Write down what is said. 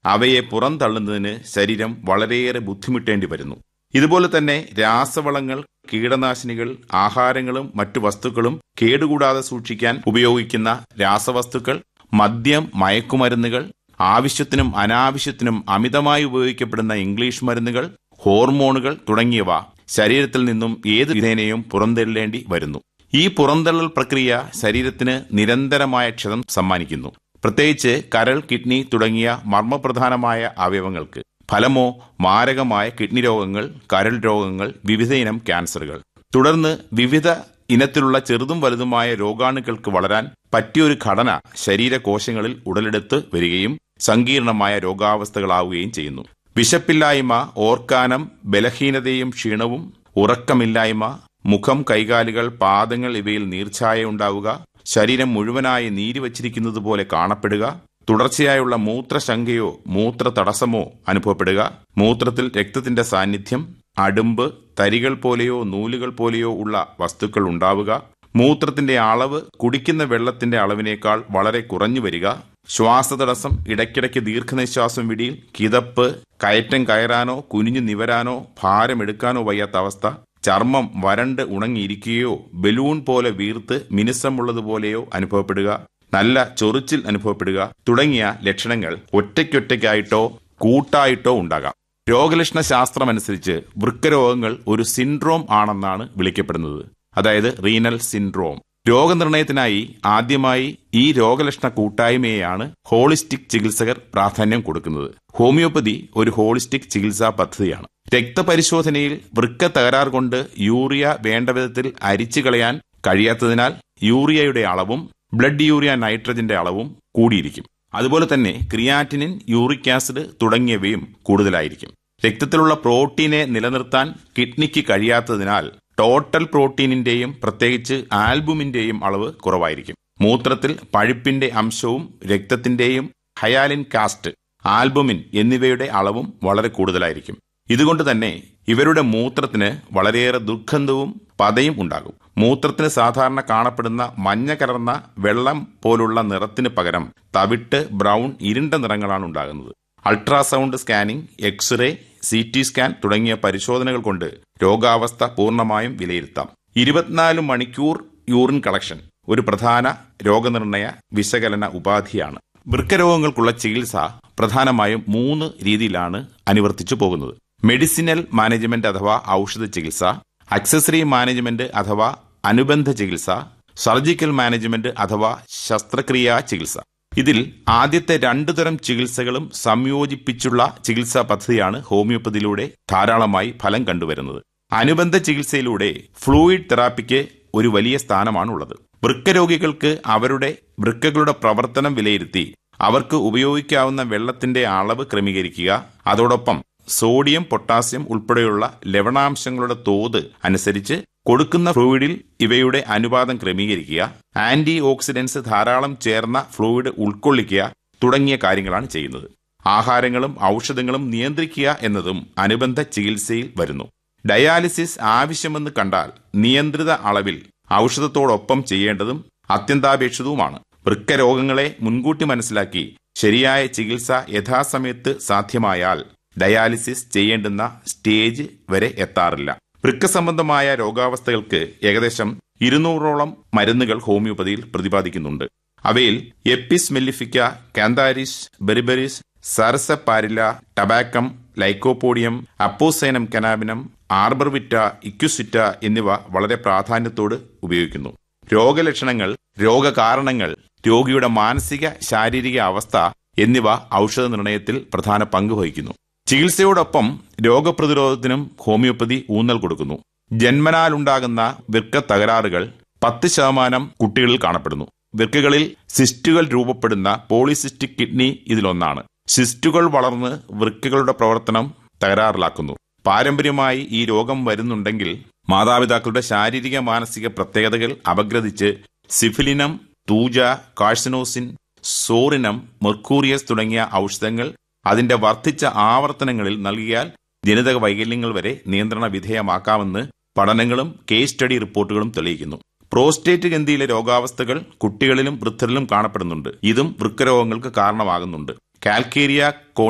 അവയെ പുറന്തള്ളുന്നതിന് ശരീരം വളരെയേറെ ബുദ്ധിമുട്ടേണ്ടി വരുന്നു ഇതുപോലെ തന്നെ രാസവളങ്ങൾ കീടനാശിനികൾ ആഹാരങ്ങളും മറ്റു വസ്തുക്കളും കേടുകൂടാതെ സൂക്ഷിക്കാൻ ഉപയോഗിക്കുന്ന രാസവസ്തുക്കൾ മദ്യം മയക്കുമരുന്നുകൾ ആവശ്യത്തിനും അനാവശ്യത്തിനും അമിതമായി ഉപയോഗിക്കപ്പെടുന്ന ഇംഗ്ലീഷ് മരുന്നുകൾ ഹോർമോണുകൾ തുടങ്ങിയവ ശരീരത്തിൽ നിന്നും ഏത് വിധേനയും പുറന്തള്ളേണ്ടി വരുന്നു ഈ പുറന്തള്ളൽ പ്രക്രിയ ശരീരത്തിന് നിരന്തരമായ ക്ഷതം സമ്മാനിക്കുന്നു പ്രത്യേകിച്ച് കരൾ കിഡ്നി തുടങ്ങിയ മർമ്മപ്രധാനമായ അവയവങ്ങൾക്ക് ഫലമോ മാരകമായ കിഡ്നി രോഗങ്ങൾ കരൾ രോഗങ്ങൾ വിവിധയിനം ക്യാൻസറുകൾ തുടർന്ന് വിവിധ ഇനത്തിലുള്ള ചെറുതും വലുതുമായ രോഗാണുക്കൾക്ക് വളരാൻ പറ്റിയൊരു ഘടന ശരീരകോശങ്ങളിൽ ഉടലെടുത്ത് വരികയും സങ്കീർണമായ രോഗാവസ്ഥകളാവുകയും ചെയ്യുന്നു വിശപ്പില്ലായ്മ ഓർക്കാനം ബലഹീനതയും ക്ഷീണവും ഉറക്കമില്ലായ്മ മുഖം കൈകാലുകൾ പാദങ്ങൾ ഇവയിൽ നീർച്ഛായ ഉണ്ടാവുക ശരീരം മുഴുവനായി നീരി വച്ചിരിക്കുന്നത് പോലെ കാണപ്പെടുക തുടർച്ചയായുള്ള മൂത്രശങ്കയോ മൂത്ര തടസ്സമോ അനുഭവപ്പെടുക മൂത്രത്തിൽ രക്തത്തിന്റെ സാന്നിധ്യം അടുമ്പ് തരികൾ പോലെയോ നൂലുകൾ പോലെയോ ഉള്ള വസ്തുക്കൾ ഉണ്ടാവുക മൂത്രത്തിന്റെ അളവ് കുടിക്കുന്ന വെള്ളത്തിന്റെ അളവിനേക്കാൾ വളരെ കുറഞ്ഞു വരിക ശ്വാസതടസ്സം ഇടയ്ക്കിടയ്ക്ക് ദീർഘനിശ്വാസം വിടിയിൽ കിതപ്പ് കയറ്റം കയറാനോ കുനിഞ്ഞു നിവരാനോ ഭാരമെടുക്കാനോ വയ്യാത്ത അവസ്ഥ ചർമ്മം വരണ്ട് ഉണങ്ങിയിരിക്കുകയോ ബലൂൺ പോലെ വീർത്ത് മിനുസമുള്ളതുപോലെയോ അനുഭവപ്പെടുക നല്ല ചൊറിച്ചിൽ അനുഭവപ്പെടുക തുടങ്ങിയ ലക്ഷണങ്ങൾ ഒറ്റയ്ക്കൊറ്റയ്ക്കായിട്ടോ കൂട്ടായിട്ടോ ഉണ്ടാകാം രോഗലക്ഷണ ശാസ്ത്രമനുസരിച്ച് വൃക്കരോഗങ്ങൾ ഒരു സിൻഡ്രോം ആണെന്നാണ് വിളിക്കപ്പെടുന്നത് അതായത് റീനൽ സിൻഡ്രോം രോഗനിർണയത്തിനായി ആദ്യമായി ഈ രോഗലക്ഷണ കൂട്ടായ്മയെയാണ് ഹോളിസ്റ്റിക് ചികിത്സകർ പ്രാധാന്യം കൊടുക്കുന്നത് ഹോമിയോപ്പതി ഒരു ഹോളിസ്റ്റിക് ചികിത്സാ പദ്ധതിയാണ് രക്തപരിശോധനയിൽ വൃക്ക തകരാർ കൊണ്ട് യൂറിയ വേണ്ട വിധത്തിൽ അരിച്ചു കളയാൻ കഴിയാത്തതിനാൽ യൂറിയയുടെ അളവും ബ്ലഡ് യൂറിയ നൈട്രജന്റെ അളവും കൂടിയിരിക്കും അതുപോലെ തന്നെ ക്രിയാറ്റിനിൻ യൂറിക് ആസിഡ് തുടങ്ങിയവയും കൂടുതലായിരിക്കും രക്തത്തിലുള്ള പ്രോട്ടീനെ നിലനിർത്താൻ കിഡ്നിക്ക് കഴിയാത്തതിനാൽ ടോട്ടൽ പ്രോട്ടീനിന്റെയും പ്രത്യേകിച്ച് ആൽബുമിന്റെയും അളവ് കുറവായിരിക്കും മൂത്രത്തിൽ പഴുപ്പിന്റെ അംശവും രക്തത്തിന്റെയും ഹയാലിൻ കാസ്റ്റ് ആൽബുമിൻ എന്നിവയുടെ അളവും വളരെ കൂടുതലായിരിക്കും ഇതുകൊണ്ട് തന്നെ ഇവരുടെ മൂത്രത്തിന് വളരെയേറെ ദുർഗന്ധവും പതയും ഉണ്ടാകും മൂത്രത്തിന് സാധാരണ കാണപ്പെടുന്ന മഞ്ഞ കലർന്ന വെള്ളം പോലുള്ള നിറത്തിന് പകരം തവിട്ട് ബ്രൗൺ ഇരുണ്ട നിറങ്ങളാണ് ഉണ്ടാകുന്നത് ultrasound scanning x-ray C T scan തുടങ്ങിയ പരിശോധനകൾ കൊണ്ട് രോഗാവസ്ഥ പൂർണ്ണമായും വിലയിരുത്താം ഇരുപത്തിനാല് മണിക്കൂർ യൂറിൻ കളക്ഷൻ ഒരു പ്രധാന രോഗനിർണയ വിശകലന ഉപാധിയാണ് വൃക്കരോഗങ്ങൾക്കുള്ള ചികിത്സ പ്രധാനമായും മൂന്ന് രീതിയിലാണ് അനുവർത്തിച്ചു പോകുന്നത് മെഡിസിനൽ മാനേജ്മെന്റ് അഥവാ ഔഷധ ചികിത്സ അക്സസറി മാനേജ്മെന്റ് അഥവാ അനുബന്ധ ചികിത്സ സർജിക്കൽ മാനേജ്മെന്റ് അഥവാ ശസ്ത്രക്രിയാ ചികിത്സ ഇതിൽ ആദ്യത്തെ രണ്ടു തരം ചികിത്സകളും സംയോജിപ്പിച്ചുള്ള ചികിത്സാ പദ്ധതിയാണ് ഹോമിയോപ്പതിയിലൂടെ ധാരാളമായി ഫലം കണ്ടുവരുന്നത് അനുബന്ധ ചികിത്സയിലൂടെ ഫ്ലൂയിഡ് തെറാപ്പിക്ക് ഒരു വലിയ സ്ഥാനമാണുള്ളത് വൃക്കരോഗികൾക്ക് അവരുടെ വൃക്കകളുടെ പ്രവർത്തനം വിലയിരുത്തി അവർക്ക് ഉപയോഗിക്കാവുന്ന വെള്ളത്തിന്റെ അളവ് ക്രമീകരിക്കുക അതോടൊപ്പം സോഡിയം പൊട്ടാസ്യം ഉൾപ്പെടെയുള്ള ലവണാംശങ്ങളുടെ തോത് അനുസരിച്ച് കൊടുക്കുന്ന ഫ്ലൂയിഡിൽ ഇവയുടെ അനുപാതം ക്രമീകരിക്കുക ആന്റി ഓക്സിഡൻസ് ധാരാളം ചേർന്ന ഫ്ലൂയിഡ് ഉൾക്കൊള്ളിക്കുക തുടങ്ങിയ കാര്യങ്ങളാണ് ചെയ്യുന്നത് ആഹാരങ്ങളും ഔഷധങ്ങളും നിയന്ത്രിക്കുക എന്നതും അനുബന്ധ ചികിത്സയിൽ വരുന്നു ഡയാലിസിസ് ആവശ്യമെന്ന് കണ്ടാൽ നിയന്ത്രിത അളവിൽ ഔഷധത്തോടൊപ്പം ചെയ്യേണ്ടതും അത്യന്താപേക്ഷിതവുമാണ് വൃക്കരോഗങ്ങളെ മുൻകൂട്ടി മനസ്സിലാക്കി ശരിയായ ചികിത്സ യഥാസമയത്ത് സാധ്യമായാൽ ഡയാലിസിസ് ചെയ്യേണ്ടുന്ന സ്റ്റേജ് വരെ എത്താറില്ല വൃക്ക സംബന്ധമായ രോഗാവസ്ഥകൾക്ക് ഏകദേശം ഇരുന്നൂറോളം മരുന്നുകൾ ഹോമിയോപ്പതിയിൽ പ്രതിപാദിക്കുന്നുണ്ട് അവയിൽ എപ്പിസ് മെല്ലിഫിക്ക കാന്താരിസ് ബെറിബെറിസ് സരസപ്പാരില ടബാക്കം ലൈക്കോപോഡിയം അപ്പോസൈനം കനാബിനം ആർബർവിറ്റ ഇക്യുസിറ്റ എന്നിവ വളരെ പ്രാധാന്യത്തോട് ഉപയോഗിക്കുന്നു രോഗലക്ഷണങ്ങൾ രോഗകാരണങ്ങൾ രോഗിയുടെ മാനസിക ശാരീരിക അവസ്ഥ എന്നിവ ഔഷധ നിർണയത്തിൽ പ്രധാന പങ്ക് വഹിക്കുന്നു ചികിത്സയോടൊപ്പം രോഗപ്രതിരോധത്തിനും ഹോമിയോപ്പതി ഊന്നൽ കൊടുക്കുന്നു ജന്മനാലുണ്ടാകുന്ന വൃക്ക തകരാറുകൾ പത്ത് ശതമാനം കുട്ടികളിൽ കാണപ്പെടുന്നു വൃക്കകളിൽ സിസ്റ്റുകൾ രൂപപ്പെടുന്ന പോളിസിസ്റ്റിക് കിഡ്നി ഇതിലൊന്നാണ് സിസ്റ്റുകൾ വളർന്ന് വൃക്കകളുടെ പ്രവർത്തനം തകരാറിലാക്കുന്നു പാരമ്പര്യമായി ഈ രോഗം വരുന്നുണ്ടെങ്കിൽ മാതാപിതാക്കളുടെ ശാരീരിക മാനസിക പ്രത്യേകതകൾ അപഗ്രഥിച്ച് സിഫിലിനം തൂജ കാഴ്സനോസിൻ സോറിനം മെർക്കൂറിയസ് തുടങ്ങിയ ഔഷധങ്ങൾ അതിന്റെ വർദ്ധിച്ച ആവർത്തനങ്ങളിൽ നൽകിയാൽ ജനിതക വൈകല്യങ്ങൾ വരെ നിയന്ത്രണ വിധേയമാക്കാമെന്ന് പഠനങ്ങളും കേസ് സ്റ്റഡി റിപ്പോർട്ടുകളും തെളിയിക്കുന്നു പ്രോസ്റ്റേറ്റ് ഗന്ധിയിലെ രോഗാവസ്ഥകൾ കുട്ടികളിലും വൃദ്ധരിലും കാണപ്പെടുന്നുണ്ട് ഇതും വൃക്കരോഗങ്ങൾക്ക് കാരണമാകുന്നുണ്ട് കാൽക്കേരിയ